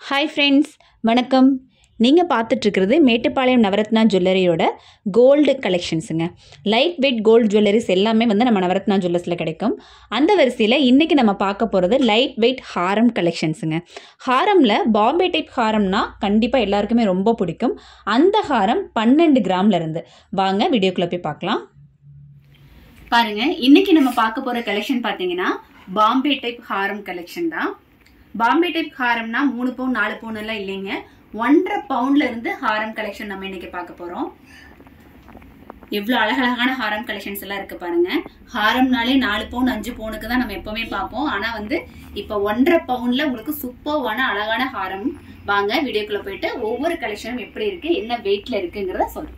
hi friends வணக்கம் நீங்கள் பார்த்துட்ருக்கிறது மேட்டுப்பாளையம் நவரத்னா ஜுவல்லரியோட கோல்டு கலெக்ஷன்ஸுங்க லைட் வெயிட் கோல்டு ஜுவல்லரிஸ் எல்லாமே வந்து நம்ம நவரத்னா ஜுவல்லர்ஸில் கிடைக்கும் அந்த வரிசையில் இன்றைக்கி நம்ம பார்க்க போகிறது லைட் வெயிட் ஹாரம் கலெக்ஷன்ஸுங்க ஹாரமில் பாம்பே டைப் ஹாரம்னா கண்டிப்பாக எல்லாருக்குமே ரொம்ப பிடிக்கும் அந்த ஹாரம் பன்னெண்டு கிராம்ல இருந்து வாங்க வீடியோக்குள்ளே போய் பார்க்கலாம் பாருங்க இன்னைக்கு நம்ம பார்க்க போற கலெக்ஷன் பாத்தீங்கன்னா பாம்பே டைப் ஹாரம் கலெக்ஷன் தான் பாம்பே டைப் ஹாரம்னா மூணு பவுன் நாலு பவுன் எல்லாம் இல்லைங்க ஒன்றரை பவுண்ட்ல இருந்து ஹாரம் கலெக்ஷன் நம்ம இன்னைக்கு பார்க்க போறோம் எவ்வளவு அழகழகான ஹாரம் கலெக்ஷன்ஸ் எல்லாம் இருக்கு பாருங்க ஹாரம்னாலே நாலு பவுன் அஞ்சு பவுனுக்கு தான் நம்ம எப்பவுமே பார்ப்போம் ஆனா வந்து இப்ப ஒன்றரை பவுன்ல உங்களுக்கு சூப்பர்வான அழகான ஹாரம் வாங்க வீடியோக்குள்ள போயிட்டு ஒவ்வொரு கலெக்ஷனும் எப்படி இருக்கு என்ன வெயிட்ல இருக்குங்கிறத சொல்றேன்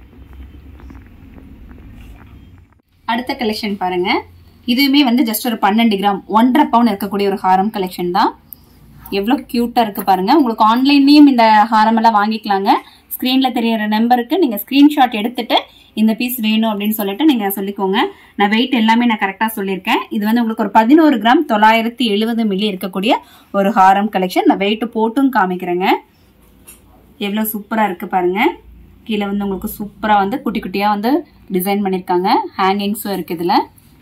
அடுத்த கலெக்ஷன் பாருங்க இதுவுமே வந்து ஜஸ்ட் ஒரு பன்னெண்டு கிராம் ஒன்றரை பவுன் இருக்கக்கூடிய ஒரு ஹாரம் கலெக்ஷன் தான் எவ்வளோ க்யூட்டாக இருக்கு பாருங்க உங்களுக்கு ஆன்லைன்லேயும் இந்த ஹாரம் எல்லாம் வாங்கிக்கலாங்க ஸ்க்ரீனில் தெரியற நம்பருக்கு நீங்கள் ஸ்க்ரீன்ஷாட் எடுத்துட்டு இந்த பீஸ் வேணும் அப்படின்னு சொல்லிட்டு நீங்கள் சொல்லிக்கோங்க நான் வெயிட் எல்லாமே நான் கரெக்டாக சொல்லியிருக்கேன் இது வந்து உங்களுக்கு ஒரு பதினோரு கிராம் தொள்ளாயிரத்தி எழுபது மில்லி இருக்கக்கூடிய ஒரு ஹாரம் கலெக்ஷன் நான் வெயிட் போட்டும் காமிக்கிறேங்க எவ்வளோ சூப்பராக இருக்கு பாருங்க கீழே வந்து உங்களுக்கு சூப்பராக வந்து குட்டி குட்டியாக வந்து டிசைன் பண்ணியிருக்காங்க ஹேங்கிங்ஸும் இருக்கு இதில்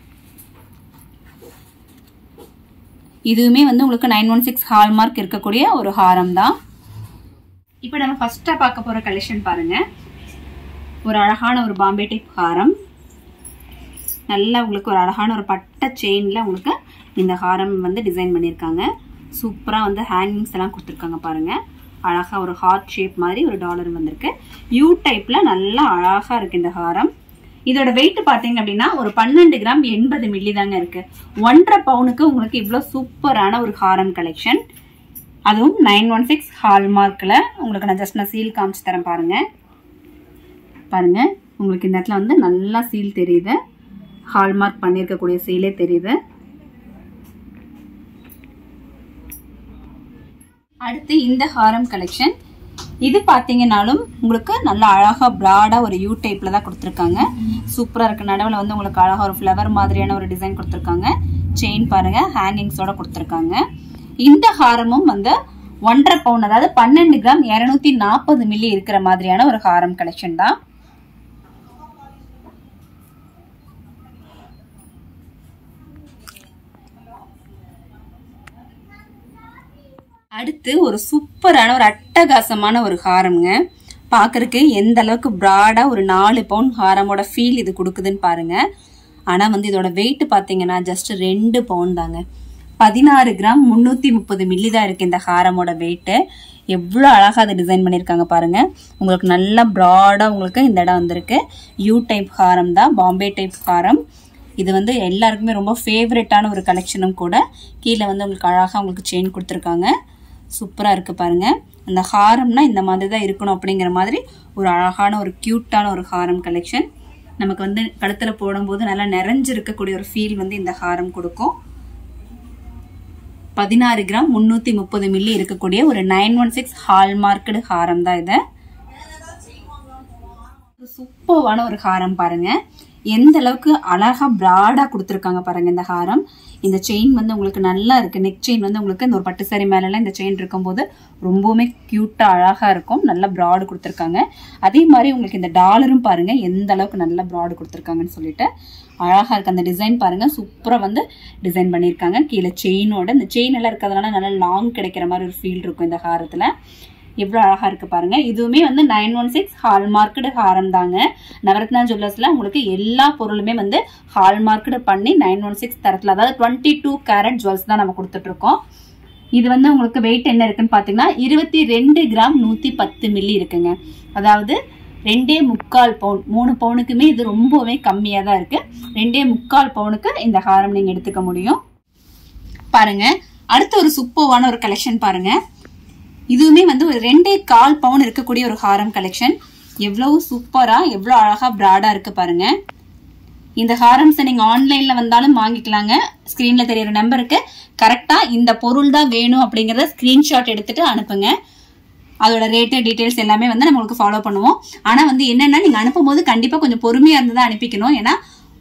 இதுவுமே வந்து உங்களுக்கு நைன் ஒன் சிக்ஸ் ஹால்மார்க் இருக்கக்கூடிய ஒரு ஹாரம் தான் இப்போ நம்ம ஃபர்ஸ்ட்டாக பார்க்க போகிற கலெக்ஷன் பாருங்க ஒரு அழகான ஒரு பாம்பே டைப் ஹாரம் நல்லா உங்களுக்கு ஒரு அழகான ஒரு பட்டை செயினில் உங்களுக்கு இந்த ஹாரம் வந்து டிசைன் பண்ணியிருக்காங்க சூப்பராக வந்து ஹேங்கிங்ஸ் எல்லாம் கொடுத்துருக்காங்க பாருங்கள் அழகாக ஒரு ஹார்ட் ஷேப் மாதிரி ஒரு டாலர் வந்திருக்கு யூ டைப்பில் நல்லா அழகாக இருக்குது இந்த ஹாரம் இதோட வெயிட் பார்த்தீங்க அப்படின்னா ஒரு பன்னெண்டு கிராம் எண்பது மில்லி தாங்க இருக்கு ஒன்றரை பவுனுக்கு உங்களுக்கு இவ்வளோ சூப்பரான ஒரு ஹாரம் கலெக்ஷன் அதுவும் நைன் ஒன் சிக்ஸ் ஹால்மார்க்கில் உங்களுக்கு நான் ஜஸ்ட் நான் சீல் காமிச்சு தரேன் பாருங்க பாருங்க உங்களுக்கு இந்த இடத்துல வந்து நல்லா சீல் தெரியுது ஹால்மார்க் பண்ணியிருக்கக்கூடிய சீலே தெரியுது அடுத்து இந்த ஹாரம் கலெக்ஷன் இது பார்த்தீங்கன்னாலும் உங்களுக்கு நல்லா அழகா பிராடா ஒரு யூ டைப்ல தான் கொடுத்துருக்காங்க சூப்பரா இருக்கு நடுவில் வந்து உங்களுக்கு அழகா ஒரு ஃப்ளவர் மாதிரியான ஒரு டிசைன் கொடுத்துருக்காங்க செயின் பாருங்க ஹேங்கிங்ஸோட கொடுத்துருக்காங்க இந்த ஹாரமும் வந்து ஒன்றரை பவுன் அதாவது பன்னெண்டு கிராம் இருநூத்தி நாற்பது மில்லி இருக்கிற மாதிரியான ஒரு ஹாரம் கலெக்ஷன் தான் அடுத்து ஒரு சூப்பரான ஒரு அட்டகாசமான ஒரு ஹாரம்ங்க பார்க்கறதுக்கு எந்த அளவுக்கு ப்ராடா ஒரு நாலு பவுன் ஹாரமோட ஃபீல் இது கொடுக்குதுன்னு பாருங்க ஆனா வந்து இதோட வெயிட் பாத்தீங்கன்னா ஜஸ்ட் ரெண்டு பவுன் தாங்க பதினாறு கிராம் முன்னூத்தி முப்பது மில்லி தான் இருக்கு இந்த ஹாரமோட வெயிட்டு எவ்வளோ அழகா அதை டிசைன் பண்ணியிருக்காங்க பாருங்க உங்களுக்கு நல்லா ப்ராடா உங்களுக்கு இந்த இடம் வந்திருக்கு யூ டைப் ஹாரம் தான் பாம்பே டைப் ஹாரம் இது வந்து எல்லாருக்குமே ரொம்ப ஃபேவரட்டான ஒரு கலெக்ஷனும் கூட கீழே வந்து உங்களுக்கு அழகாக உங்களுக்கு செயின் கொடுத்துருக்காங்க சூப்பராக இருக்குது பாருங்கள் அந்த ஹாரம்னா இந்த மாதிரி தான் இருக்கணும் அப்படிங்கிற மாதிரி ஒரு அழகான ஒரு க்யூட்டான ஒரு ஹாரம் கலெக்ஷன் நமக்கு வந்து கழுத்தில் போடும்போது நல்லா நிறைஞ்சு இருக்கக்கூடிய ஒரு ஃபீல் வந்து இந்த ஹாரம் கொடுக்கும் பதினாறு கிராம் முந்நூற்றி முப்பது மில்லி இருக்கக்கூடிய ஒரு நைன் ஒன் சிக்ஸ் ஹால்மார்க்கடு ஹாரம் தான் இது சூப்பர்வான ஒரு ஹாரம் பாருங்க எந்த அளவுக்கு அழகா பிராடா கொடுத்துருக்காங்க பாருங்க இந்த ஹாரம் இந்த செயின் வந்து உங்களுக்கு நல்லா இருக்கு நெக் செயின் வந்து உங்களுக்கு இந்த ஒரு பட்டு சாரி மேலெல்லாம் இந்த செயின் இருக்கும்போது ரொம்பவுமே கியூட்டா அழகா இருக்கும் நல்ல ப்ராடு கொடுத்துருக்காங்க அதே மாதிரி உங்களுக்கு இந்த டாலரும் பாருங்க எந்த அளவுக்கு நல்ல ப்ராடு கொடுத்துருக்காங்கன்னு சொல்லிட்டு அழகா இருக்கு அந்த டிசைன் பாருங்க சூப்பரா வந்து டிசைன் பண்ணியிருக்காங்க கீழே செயினோட இந்த செயின் எல்லாம் இருக்கிறதுனால நல்லா லாங் கிடைக்கிற மாதிரி ஒரு ஃபீல் இருக்கும் இந்த ஹாரத்துல எவ்வளோ அழகா இருக்கு பாருங்க இதுவுமே வந்து நைன் ஒன் சிக்ஸ் ஹால்மார்க்கடு ஹாரம் தாங்க நவரத்னா ஜுவல்லர்ஸ்ல உங்களுக்கு எல்லா பொருளுமே வந்து ஹால்மார்க்கடு பண்ணி நைன் ஒன் சிக்ஸ் தரத்துல அதாவது டுவெண்ட்டி டூ கேரட் ஜுவல்ஸ் தான் நம்ம கொடுத்துட்டு இருக்கோம் இது வந்து உங்களுக்கு வெயிட் என்ன இருக்குன்னு பாத்தீங்கன்னா இருபத்தி ரெண்டு கிராம் நூத்தி பத்து மில்லி இருக்குங்க அதாவது ரெண்டே முக்கால் பவுன் மூணு பவுனுக்குமே இது ரொம்பவே கம்மியா தான் இருக்கு ரெண்டே முக்கால் பவுனுக்கு இந்த ஹாரம் நீங்க எடுத்துக்க முடியும் பாருங்க அடுத்த ஒரு சூப்பர்வான ஒரு கலெக்ஷன் பாருங்க இதுவுமே வந்து ஒரு ரெண்டே கால் பவுன் இருக்கக்கூடிய ஒரு ஹாரம் கலெக்ஷன் எவ்வளவு சூப்பரா எவ்வளவு அழகா பிராடா இருக்கு பாருங்க இந்த ஹாரம்ஸை நீங்க ஆன்லைன்ல வந்தாலும் வாங்கிக்கலாங்க ஸ்கிரீன்ல தெரியற நம்பருக்கு கரெக்டா இந்த பொருள் தான் வேணும் அப்படிங்கறத ஸ்கிரீன்ஷாட் எடுத்துட்டு அனுப்புங்க அதோட ரேட்டு டீடைல்ஸ் எல்லாமே வந்து நம்ம உங்களுக்கு ஃபாலோ பண்ணுவோம் ஆனா வந்து என்னன்னா நீங்க அனுப்பும் போது கண்டிப்பா கொஞ்சம் பொறுமையா இருந்து தான் அனுப்பிக்கணும் ஏன்னா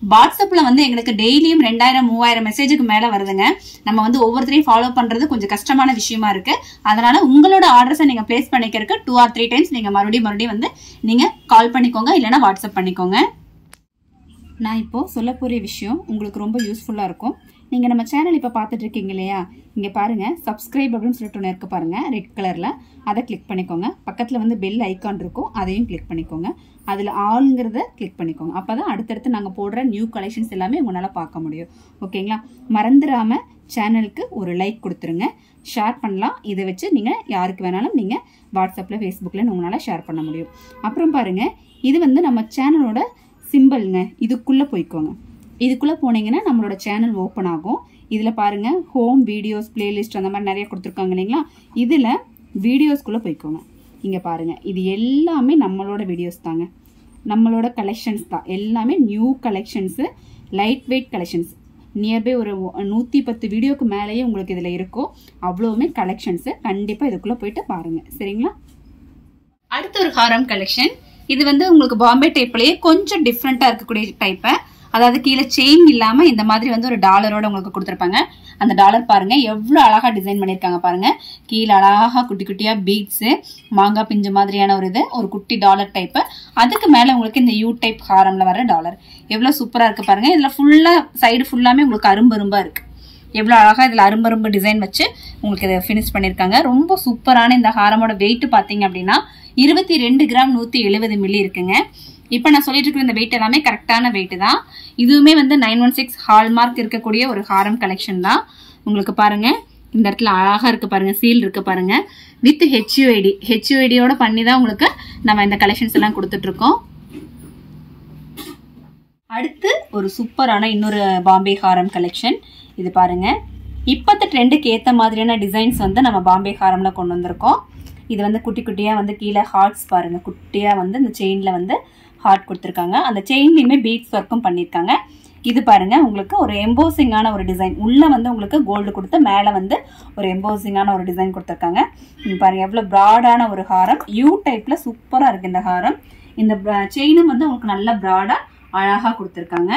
வாட்ஸ்அப்ல வந்து எங்களுக்கு டெய்லியும் ரெண்டாயிரம் மூவாயிரம் மெசேஜுக்கு மேல வருதுங்க நம்ம வந்து ஒவ்வொருத்தரையும் ஃபாலோ பண்றது கொஞ்சம் கஷ்டமான விஷயமா இருக்கு அதனால உங்களோட ஆர்டர்ஸை நீங்க பிளேஸ் பண்ணிக்கிறதுக்கு டூ ஆர் த்ரீ டைம்ஸ் நீங்க மறுபடியும் மறுபடியும் வந்து நீங்க கால் பண்ணிக்கோங்க இல்லைன்னா வாட்ஸ்அப் பண்ணிக்கோங்க நான் இப்போ சொல்ல போகிற விஷயம் உங்களுக்கு ரொம்ப யூஸ்ஃபுல்லாக இருக்கும் நீங்கள் நம்ம சேனல் இப்போ பார்த்துட்டு இருக்கீங்க இல்லையா இங்கே பாருங்கள் சப்ஸ்கிரைப் அப்படின்னு சொல்லிட்டு ஒன்று இருக்கு பாருங்கள் ரெட் கலரில் அதை கிளிக் பண்ணிக்கோங்க பக்கத்தில் வந்து பெல் ஐக்கான் இருக்கும் அதையும் கிளிக் பண்ணிக்கோங்க அதில் ஆளுங்கிறத கிளிக் பண்ணிக்கோங்க அப்போ தான் அடுத்தடுத்து நாங்கள் போடுற நியூ கலெக்ஷன்ஸ் எல்லாமே உங்களால் பார்க்க முடியும் ஓகேங்களா மறந்துடாம சேனலுக்கு ஒரு லைக் கொடுத்துருங்க ஷேர் பண்ணலாம் இதை வச்சு நீங்கள் யாருக்கு வேணாலும் நீங்கள் வாட்ஸ்அப்பில் ஃபேஸ்புக்கில் உங்களால் ஷேர் பண்ண முடியும் அப்புறம் பாருங்கள் இது வந்து நம்ம சேனலோட சிம்பிள்ங்க இதுக்குள்ளே போய்க்கோங்க இதுக்குள்ளே போனீங்கன்னா நம்மளோட சேனல் ஓப்பன் ஆகும் இதில் பாருங்கள் ஹோம் வீடியோஸ் பிளேலிஸ்ட் அந்த மாதிரி நிறைய கொடுத்துருக்காங்க இல்லைங்களா இதில் வீடியோஸ்குள்ளே போய்க்கோங்க இங்கே பாருங்கள் இது எல்லாமே நம்மளோட வீடியோஸ் தாங்க நம்மளோட கலெக்ஷன்ஸ் தான் எல்லாமே new collections light weight collections nearby ஒரு நூற்றி பத்து வீடியோக்கு மேலேயே உங்களுக்கு இதில் இருக்கும் அவ்வளோவுமே கலெக்ஷன்ஸு கண்டிப்பாக இதுக்குள்ளே போயிட்டு பாருங்கள் சரிங்களா அடுத்த ஒரு ஹாரம் கலெக்ஷன் இது வந்து உங்களுக்கு பாம்பே டைப்லயே கொஞ்சம் டிஃப்ரெண்டா இருக்கக்கூடிய டைப்பை அதாவது கீழே செயின் இல்லாம இந்த மாதிரி வந்து ஒரு டாலரோட உங்களுக்கு கொடுத்துருப்பாங்க அந்த டாலர் பாருங்க எவ்வளவு அழகா டிசைன் பண்ணிருக்காங்க பாருங்க கீழே அழகா குட்டி குட்டியா பீட்ஸ் மாங்காய் பிஞ்சு மாதிரியான ஒரு இது ஒரு குட்டி டாலர் டைப் அதுக்கு மேல உங்களுக்கு இந்த யூ டைப் ஹாரம்ல வர டாலர் எவ்வளவு சூப்பரா இருக்கு பாருங்க இதுல ஃபுல்லா சைடு ஃபுல்லாமே உங்களுக்கு அரும்பரும்பா இருக்கு எவ்வளோ அழகாக இதில் அரும்பரும்பு டிசைன் வச்சு உங்களுக்கு இதை ஃபினிஷ் பண்ணியிருக்காங்க ரொம்ப சூப்பரான இந்த ஹாரமோட வெயிட் பார்த்தீங்க அப்படின்னா இருபத்தி ரெண்டு கிராம் நூற்றி எழுபது மில்லி இருக்குங்க இப்போ நான் சொல்லிட்டு இருக்கிற இந்த வெயிட் எல்லாமே கரெக்டான வெயிட் தான் இதுவுமே வந்து நைன் ஒன் சிக்ஸ் ஹால்மார்க் இருக்கக்கூடிய ஒரு ஹாரம் கலெக்ஷன் தான் உங்களுக்கு பாருங்க இந்த இடத்துல அழகா இருக்கு பாருங்க சீல் இருக்கு பாருங்க வித் ஹெச்யூஐடி ஹெச்யூஐடியோட பண்ணி தான் உங்களுக்கு நம்ம இந்த கலெக்ஷன்ஸ் எல்லாம் கொடுத்துட்டு இருக்கோம் அடுத்து ஒரு சூப்பரான இன்னொரு பாம்பே ஹாரம் கலெக்ஷன் இது பாருங்க இப்பத்த ட்ரெண்டுக்கு ஏத்த மாதிரியான டிசைன்ஸ் வந்து நம்ம பாம்பே ஹாரம்ல கொண்டு வந்திருக்கோம் இது வந்து குட்டி குட்டியா வந்து கீழே ஹார்ட்ஸ் பாருங்க குட்டியா வந்து இந்த செயின்ல வந்து ஹார்ட் கொடுத்துருக்காங்க அந்த செயின்லயுமே பீட்ஸ் ஒர்க்கும் பண்ணியிருக்காங்க இது பாருங்க உங்களுக்கு ஒரு எம்போசிங்கான ஒரு டிசைன் உள்ள வந்து உங்களுக்கு கோல்டு கொடுத்து மேல வந்து ஒரு எம்போசிங்கான ஒரு டிசைன் கொடுத்துருக்காங்க இங்க பாருங்க எவ்வளவு ப்ராடான ஒரு ஹாரம் யூ டைப்ல சூப்பரா இருக்கு இந்த ஹாரம் இந்த செயினும் வந்து உங்களுக்கு நல்ல ப்ராடா அழகா கொடுத்துருக்காங்க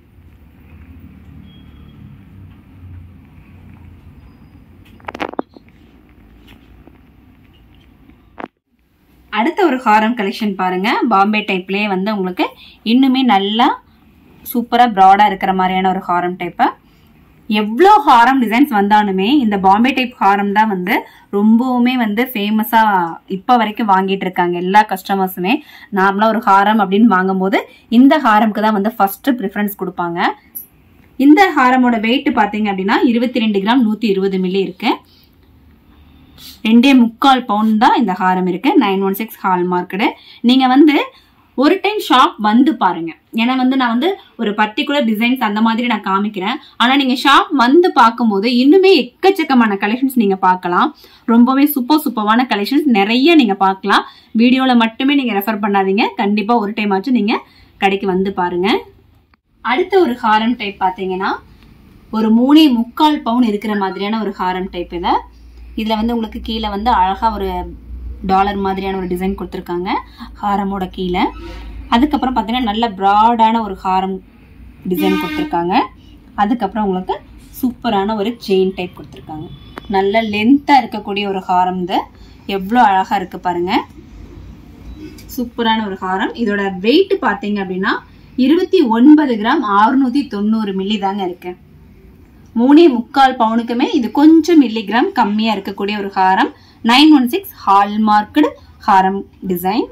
அடுத்த ஒரு ஹாரம் கலெக்ஷன் பாருங்க பாம்பே டைப்லயே வந்து உங்களுக்கு இன்னுமே நல்லா சூப்பரா ப்ராடா இருக்கிற மாதிரியான ஒரு ஹாரம் டைப்பை எவ்வளோ ஹாரம் டிசைன்ஸ் வந்தாலுமே இந்த பாம்பே டைப் ஹாரம் தான் வந்து ரொம்பவுமே வந்து ஃபேமஸா இப்போ வரைக்கும் வாங்கிட்டு இருக்காங்க எல்லா கஸ்டமர்ஸுமே நார்மலா ஒரு ஹாரம் அப்படின்னு வாங்கும்போது இந்த ஹாரம்க்கு தான் வந்து ஃபர்ஸ்ட் ப்ரிஃபரன்ஸ் கொடுப்பாங்க இந்த ஹாரமோட வெயிட் பாத்தீங்க அப்படின்னா இருபத்தி ரெண்டு கிராம் நூத்தி இருபது மில்லி இருக்கு ரெண்டே முக்கால் பவுண்ட் தான் இந்த ஹாரம் இருக்கு nine one six hallmarked நீங்க வந்து ஒரு டைம் ஷாப் வந்து பாருங்க ஏன்னா வந்து நான் வந்து ஒரு பர்டிகுலர் டிசைன்ஸ் அந்த மாதிரி நான் காமிக்கிறேன் ஆனா நீங்க ஷாப் வந்து பார்க்கும்போது இன்னுமே எக்கச்சக்கமான கலெக்ஷன்ஸ் நீங்க பார்க்கலாம் ரொம்பவே சூப்பர் சூப்பரான கலெக்ஷன்ஸ் நிறைய நீங்க பார்க்கலாம் வீடியோல மட்டுமே நீங்க ரெஃபர் பண்ணாதீங்க கண்டிப்பா ஒரு டைம் ஆச்சும் நீங்க கடைக்கு வந்து பாருங்க அடுத்த ஒரு ஹாரம் டைப் பாத்தீங்கன்னா ஒரு மூணே முக்கால் பவுன் இருக்கிற மாதிரியான ஒரு ஹாரம் டைப் இதை இதுல வந்து உங்களுக்கு கீழே வந்து அழகா ஒரு டாலர் மாதிரியான ஒரு டிசைன் கொடுத்துருக்காங்க ஹாரமோட கீழே அதுக்கப்புறம் பார்த்தீங்கன்னா நல்ல ப்ராடான ஒரு ஹாரம் டிசைன் கொடுத்துருக்காங்க அதுக்கப்புறம் உங்களுக்கு சூப்பரான ஒரு செயின் டைப் கொடுத்துருக்காங்க நல்ல லென்த்தாக இருக்கக்கூடிய ஒரு ஹாரம் இது எவ்வளோ அழகாக இருக்கு பாருங்க சூப்பரான ஒரு ஹாரம் இதோட வெயிட் பார்த்தீங்க அப்படின்னா இருபத்தி ஒன்பது கிராம் அறுநூத்தி தொண்ணூறு மில்லி தாங்க இருக்கு மூணே முக்கால் பவுனுக்குமே இது கொஞ்சம் மில்லிகிராம் கம்மியா இருக்கக்கூடிய ஒரு ஹாரம் நைன் ஒன் சிக்ஸ் ஹால்மார்க்டு ஹாரம் டிசைன்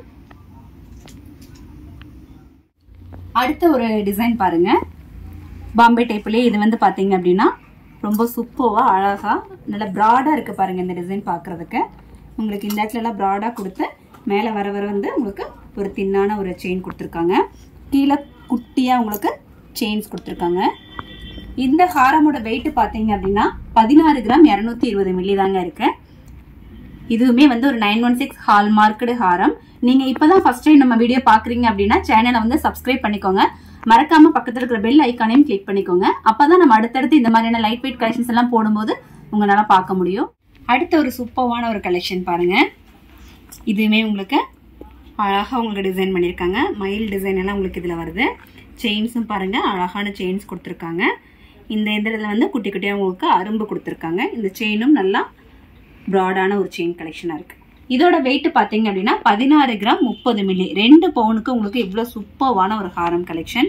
அடுத்த ஒரு டிசைன் பாருங்க பாம்பே டைப்லயே இது வந்து பாத்தீங்க அப்படின்னா ரொம்ப சூப்பர்வா அழகா நல்ல ப்ராடா இருக்கு பாருங்க இந்த டிசைன் பாக்குறதுக்கு உங்களுக்கு இந்த இடத்துல எல்லாம் ப்ராடா கொடுத்து மேல வர வர வந்து உங்களுக்கு ஒரு தின்னான ஒரு செயின் கொடுத்துருக்காங்க கீழே குட்டியா உங்களுக்கு செயின்ஸ் கொடுத்துருக்காங்க இந்த ஹாரமோட வெயிட் பாத்தீங்க அப்படின்னா பதினாறு கிராம் இருநூத்தி இருபது மில்லி தாங்க இருக்கு இதுவுமே வந்து ஒரு நைன் ஒன் சிக்ஸ் ஹால்மார்க்கடு ஹாரம் நீங்க இப்பதான் ஃபர்ஸ்ட் டைம் நம்ம வீடியோ பாக்குறீங்க அப்படின்னா சேனலை வந்து சப்ஸ்கிரைப் பண்ணிக்கோங்க மறக்காம பக்கத்துல இருக்கிற பெல் ஐக்கானையும் கிளிக் பண்ணிக்கோங்க அப்பதான் நம்ம அடுத்தடுத்து இந்த மாதிரியான லைட் வெயிட் கலெக்ஷன்ஸ் எல்லாம் போடும்போது உங்களால பார்க்க முடியும் அடுத்த ஒரு சூப்பர்வான ஒரு கலெக்ஷன் பாருங்க இதுவுமே உங்களுக்கு அழகா உங்களுக்கு டிசைன் பண்ணியிருக்காங்க மயில் டிசைன் எல்லாம் உங்களுக்கு இதுல வருது செயின்ஸும் பாருங்க அழகான செயின்ஸ் கொடுத்துருக்காங்க இந்த இதில் வந்து குட்டி குட்டியாக உங்களுக்கு அரும்பு கொடுத்துருக்காங்க இந்த செயினும் நல்லா ப்ராடான ஒரு செயின் கலெக்ஷனாக இருக்கு இதோட வெயிட் பார்த்தீங்க அப்படின்னா பதினாறு கிராம் முப்பது மில்லி ரெண்டு பவுனுக்கு உங்களுக்கு இவ்வளோ சூப்பர்வான ஒரு ஹாரம் கலெக்ஷன்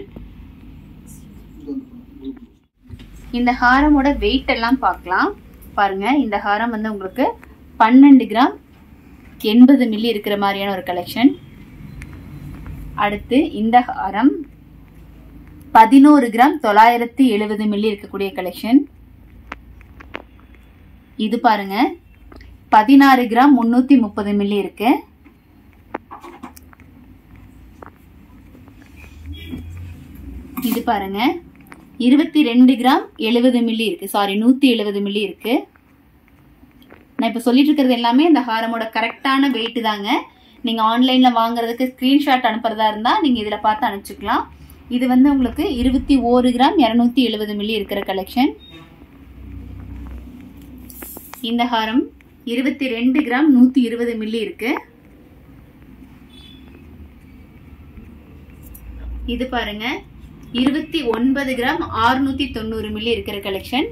இந்த ஹாரமோட வெயிட் எல்லாம் பார்க்கலாம் பாருங்க இந்த ஹாரம் வந்து உங்களுக்கு பன்னெண்டு கிராம் எண்பது மில்லி இருக்கிற மாதிரியான ஒரு கலெக்ஷன் அடுத்து இந்த ஹாரம் பதினோரு கிராம் தொள்ளாயிரத்தி எழுபது மில்லி இருக்கக்கூடிய கலெக்ஷன் இது பாருங்க பதினாறு கிராம் முன்னூத்தி முப்பது மில்லி இருக்கு இது பாருங்க இருபத்தி ரெண்டு கிராம் எழுபது மில்லி இருக்கு சாரி நூத்தி எழுபது மில்லி இருக்கு நான் இப்போ சொல்லிட்டு இருக்கிறது எல்லாமே இந்த ஹாரமோட கரெக்டான வெயிட் தாங்க நீங்க ஆன்லைன்ல வாங்குறதுக்கு ஸ்கிரீன்ஷாட் அனுப்புறதா இருந்தா நீங்க இதுல பார்த்து அனுப்பிச்சுக்கலாம் இது வந்து உங்களுக்கு இருபத்தி ஓரு கிராம் இரநூத்தி எழுபது மில்லி இருக்கிற கலெக்ஷன் இந்த ஹாரம் இருபத்தி ரெண்டு கிராம் நூத்தி இருபது மில்லி இருக்கு இது பாருங்க இருபத்தி ஒன்பது கிராம் ஆறுநூத்தி தொண்ணூறு மில்லி இருக்கிற கலெக்ஷன்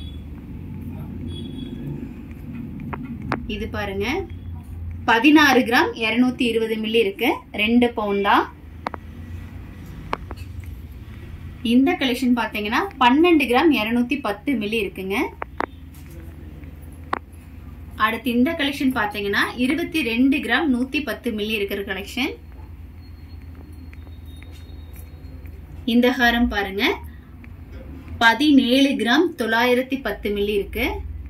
இது பாருங்க பதினாறு கிராம் இருநூத்தி இருபது மில்லி இருக்கு ரெண்டு பவுண்டா இந்த கலெக்ஷன் பாத்தீங்கன்னா பன்னெண்டு கிராம் இருநூத்தி பத்து மில்லி இருக்குங்க அடுத்து இந்த கலெக்ஷன் பாத்தீங்கன்னா இருபத்தி ரெண்டு கிராம் நூத்தி பத்து மில்லி இருக்கிற கலெக்ஷன் இந்த ஹாரம் பாருங்க பதினேழு கிராம் தொள்ளாயிரத்தி பத்து மில்லி இருக்கு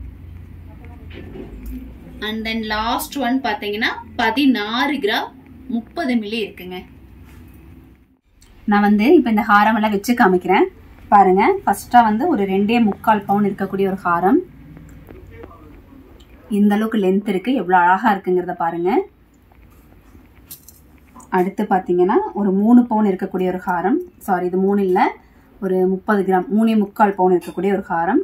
அண்ட் தென் லாஸ்ட் ஒன் பாத்தீங்கன்னா பதினாறு கிராம் முப்பது மில்லி இருக்குங்க நான் வந்து இப்போ இந்த ஹாரம் எல்லாம் வச்சு காமிக்கிறேன் பாருங்க ஃபர்ஸ்டா வந்து ஒரு ரெண்டே முக்கால் பவுன் இருக்கக்கூடிய ஒரு ஹாரம் இந்த அளவுக்கு லென்த் இருக்கு எவ்வளவு அழகா இருக்குங்கிறத பாருங்க அடுத்து பாத்தீங்கன்னா ஒரு மூணு பவுன் இருக்கக்கூடிய ஒரு ஹாரம் சாரி இது மூணு இல்ல ஒரு முப்பது கிராம் மூணே முக்கால் பவுன் இருக்கக்கூடிய ஒரு ஹாரம்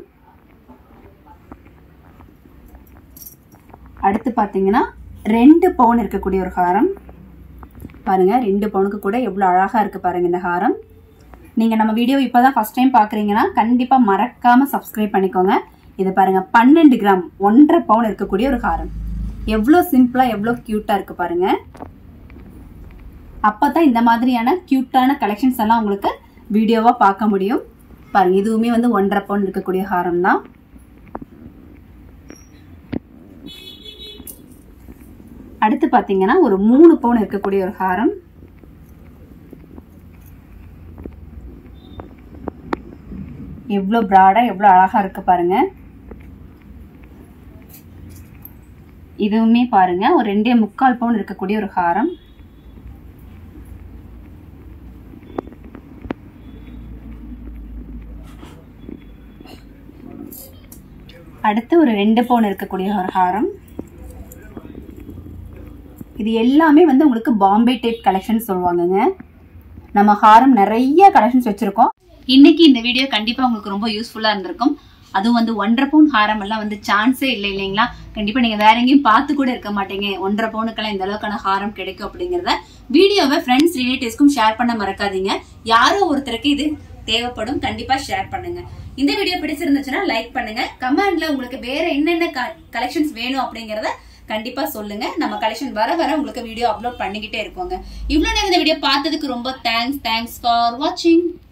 அடுத்து பாத்தீங்கன்னா ரெண்டு பவுன் இருக்கக்கூடிய ஒரு ஹாரம் பாருங்க ரெண்டு பவுனுக்கு கூட எவ்வளவு அழகா இருக்கு பாருங்க இந்த ஹாரம் நீங்க நம்ம வீடியோ இப்பதான் ஃபர்ஸ்ட் டைம் பாக்குறீங்கன்னா கண்டிப்பா மறக்காம சப்ஸ்கிரைப் பண்ணிக்கோங்க இது பாருங்க பன்னெண்டு கிராம் ஒன்றரை பவுன் இருக்கக்கூடிய ஒரு ஹாரம் எவ்வளோ சிம்பிளா எவ்வளோ கியூட்டா இருக்கு பாருங்க அப்பதான் இந்த மாதிரியான கியூட்டான கலெக்ஷன்ஸ் எல்லாம் உங்களுக்கு வீடியோவா பார்க்க முடியும் பாருங்க இதுவுமே வந்து ஒன்றரை பவுன் இருக்கக்கூடிய ஹாரம் தான் அடுத்து பாத்தீங்கன்னா ஒரு மூணு பவுன் இருக்கக்கூடிய ஒரு ஹாரம் எவ்வளோ ப்ராடா எவ்வளோ அழகா இருக்கு பாருங்க இதுவுமே பாருங்க ஒரு ரெண்டே முக்கால் பவுன் இருக்கக்கூடிய ஒரு ஹாரம் அடுத்து ஒரு ரெண்டு பவுன் இருக்கக்கூடிய ஒரு ஹாரம் இது எல்லாமே வந்து உங்களுக்கு பாம்பே டைப் கலெக்ஷன் சொல்லுவாங்கங்க நம்ம ஹாரம் நிறைய கலெக்ஷன்ஸ் வச்சிருக்கோம் இன்னைக்கு இந்த வீடியோ கண்டிப்பா உங்களுக்கு ரொம்ப யூஸ்ஃபுல்லா இருந்திருக்கும் அதுவும் வந்து ஒன்றரை பவுன் ஹாரம் எல்லாம் வந்து சான்ஸே இல்லை இல்லைங்களா கண்டிப்பா நீங்க வேற எங்கேயும் பார்த்து கூட இருக்க மாட்டீங்க ஒன்றரை பவுனுக்கெல்லாம் இந்த அளவுக்கான ஹாரம் கிடைக்கும் அப்படிங்கறத வீடியோவை ஃப்ரெண்ட்ஸ் ரிலேட்டிவ்ஸ்க்கும் ஷேர் பண்ண மறக்காதீங்க யாரோ ஒருத்தருக்கு இது தேவைப்படும் கண்டிப்பா ஷேர் பண்ணுங்க இந்த வீடியோ பிடிச்சிருந்துச்சுன்னா லைக் பண்ணுங்க கமெண்ட்ல உங்களுக்கு வேற என்னென்ன கலெக்ஷன்ஸ் வேணும் அப்படிங்கறத கண்டிப்பா சொல்லுங்க நம்ம கலெக்ஷன் வர வர உங்களுக்கு வீடியோ அப்லோட் பண்ணிக்கிட்டே இருக்கோங்க இவ்வளவு நேரம் இந்த வீடியோ பார்த்ததுக்கு ரொம்ப தேங்க்ஸ் தேங்க்ஸ் ஃபார் வாட்சிங்